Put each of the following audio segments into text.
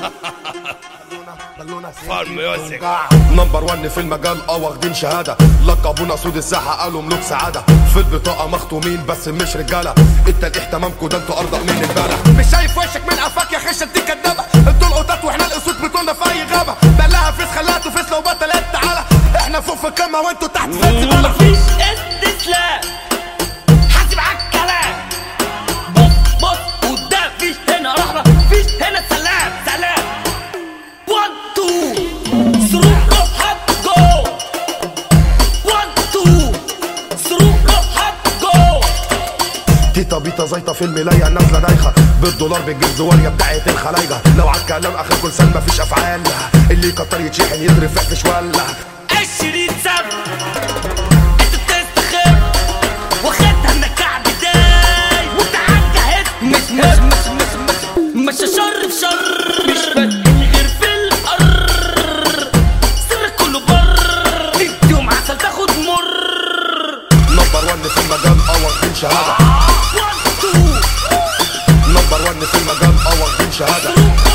فار ميوزك نمبر 1 في المجال اه واخدين شهاده لقبونا سود الساحه قالوا ملوك سعاده في البطاقه مخطومين بس مش رجاله انت الاهتمامكوا ده انتوا ارضى من البلد مش شايف وشك من قفاك يا خشه دي كدابه انتوا القطط واحنا الاسود بتوعنا في اي غابه بلاها فيس خلات وفيس لو بطلت تعالى احنا فوق في القمه وانتوا تحت في الزباله مفيش استسلام حاسب على الكلام بص بص قدام مفيش هنا رهبة مفيش هنا سلام سلام 1 2 ثرو هات جو 1 2 ثرو هات جو تيتا بيتا زيطه في الملايه نازله دايخه بالدولار بتجيب زواريه بتاعت الخلايجه لو عالكلام اخر كل سنه مفيش افعال اللي يكتر يتشحن يضرب فحش ولا عشرين سنة انت بتستخف واخدها من كعب داي وانت عالجهد مش مش مش مش مش مش شر في شر مش بدل غير في القر سرك كله بر تديهم عسل تاخد مر نمبر 1 في المجال اه واخدين شهاده 1 2 نمبر 1 في المجال اه واخدين شهاده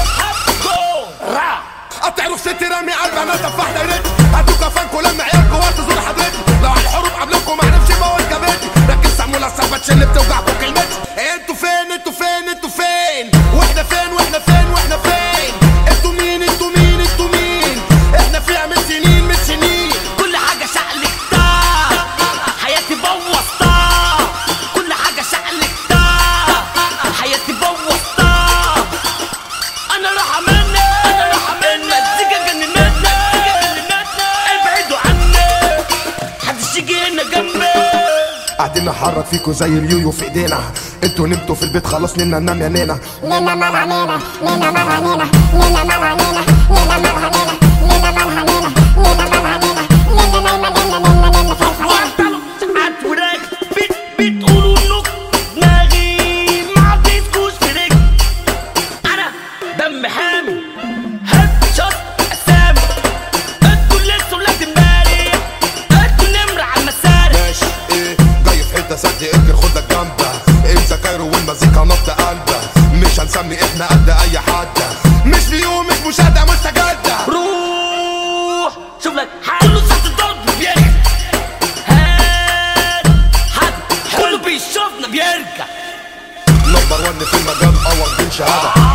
را هتعرف ست رامي قلب انا تفاح دايرتي هاتوا كفانكوا لما عيالكوا وقت تزور حضرتي لو على الحروب قبلكوا ما عرفش بقول جابتي ركز سمولا الصفتش اللي بتوجعكوا كلمتي انتوا فين انتوا فين انتوا فين واحنا فين واحنا فين واحنا فين انتوا مين انتوا مين انتوا مين احنا فيها من سنين من سنين كل حاجة شقلكتها حياتي بوظتها كل حاجة شقلكتها حياتي بوظتها أنا راح مني أنا راح مني مزيكا جننتنا مزيكا جننتنا ابعدوا عني محدش يجي هنا جنبي قاعدين نحرك فيكوا زي اليويو في ايدينا انتوا نمتوا في البيت خلاص نمنا ننام يا نينا لينا مالها نينا لينا مالها نينا لينا مالها نينا لينا مالها نينا لينا مالها نينا لينا مالها نينا لينا نايمة نينا نينا نينا في الخيال ساعات وراك بت بتقولوا انك دماغي ما عطيتكوش في رجل انا دم حامي هات شط اسامي انتوا اللي لسه ولاد امبارح انتوا نمر على المسارح ماشي ايه جاي في حته سد اجر خدك جنبه امسى كايرو والمزيكا نبض قلبه مش هنسمي احنا قد اي حد مش ليوم مش مشاهده مستجده روح شوف لك حد كله صوت الضرب بيرجع هات حد كله بيشوفنا بيرجع نمبر 1 في المجال اه واخدين شهاده